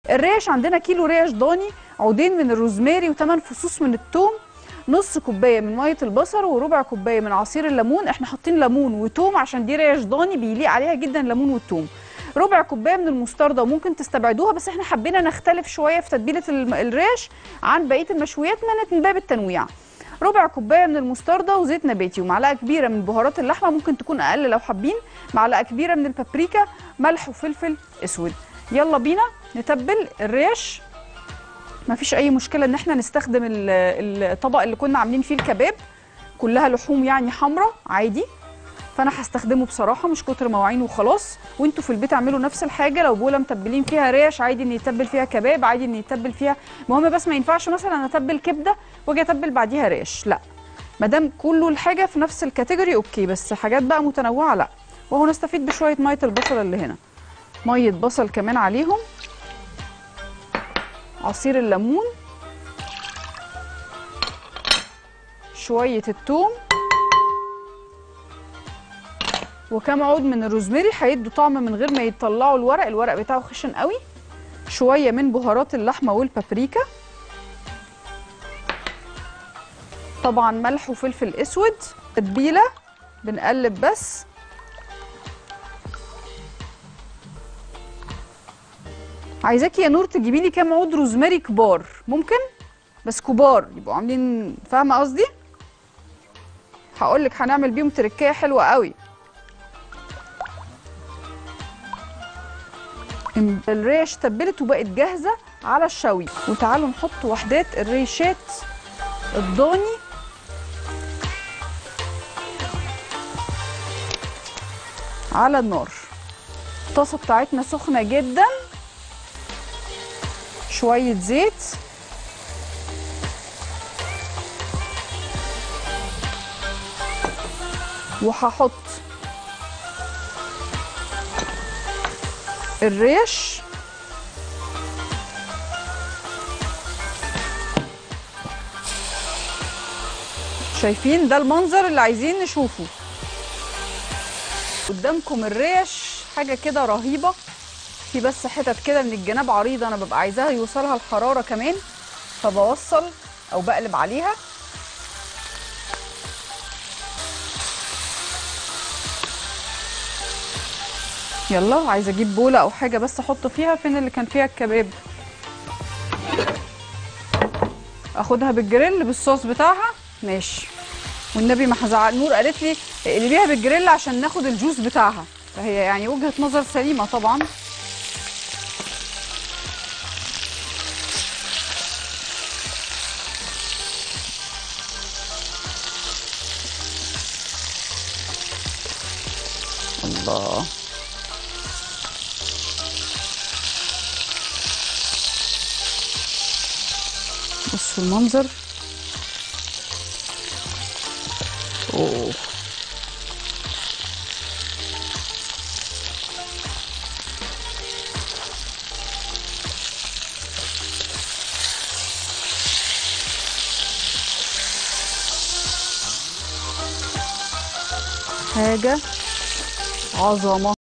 الريش عندنا كيلو ريش ضاني عودين من الروزماري وثمان فصوص من الثوم نص كوبايه من ميه البصل وربع كوبايه من عصير الليمون احنا حاطين ليمون وتوم عشان دي ريش ضاني بيليق عليها جدا الليمون والثوم ربع كوبايه من المستردة وممكن تستبعدوها بس احنا حبينا نختلف شويه في تتبيله الم- الريش عن بقيه المشويات من من باب التنويع ربع كوبايه من المستردة وزيت نباتي ومعلقه كبيره من بهارات اللحمه ممكن تكون اقل لو حابين معلقه كبيره من البابريكا ملح وفلفل اسود يلا بينا نتبل الريش مفيش اي مشكله ان احنا نستخدم ال- الطبق اللي كنا عاملين فيه الكباب كلها لحوم يعني حمراء عادي فانا هستخدمه بصراحه مش كتر مواعين وخلاص وانتوا في البيت اعملوا نفس الحاجه لو بوله متبلين فيها ريش عادي ان يتبل فيها كباب عادي ان يتبل فيها المهم بس ما ينفعش مثلا اتبل كبده واجي اتبل بعديها ريش لا ما دام كله الحاجه في نفس الكاتيجوري اوكي بس حاجات بقى متنوعه لا وهو نستفيد بشويه ميه البصل اللي هنا ميه بصل كمان عليهم عصير الليمون شويه الثوم وكام عود من الروزماري هيدوا طعم من غير ما يطلعوا الورق الورق بتاعه خشن قوي شويه من بهارات اللحمه والبابريكا طبعا ملح وفلفل اسود تتبيله بنقلب بس عايزاكي يا نور تجيبي لي كام عود روزماري كبار ممكن بس كبار يبقوا عاملين فاهمه قصدي هقول لك هنعمل بيهم تركيه حلوه قوي الريش تبلت وبقت جاهزه على الشوي وتعالوا نحط وحدات الريشات الضاني على النار الطاسه بتاعتنا سخنه جدا شويه زيت وهحط الريش شايفين ده المنظر اللي عايزين نشوفه قدامكم الريش حاجة كده رهيبة في بس حتت كده من الجناب عريضة أنا ببقى عايزاها يوصلها الحرارة كمان فبوصل أو بقلب عليها يلا عايزه اجيب بوله او حاجه بس احط فيها فين اللي كان فيها الكباب اخدها بالجريل بالصوص بتاعها ماشي والنبي ما هزعل نور قالت لي اقلبيها بالجريل عشان ناخد الجوس بتاعها فهي يعني وجهه نظر سليمه طبعا الله بصوا المنظر اوه حاجة عظمة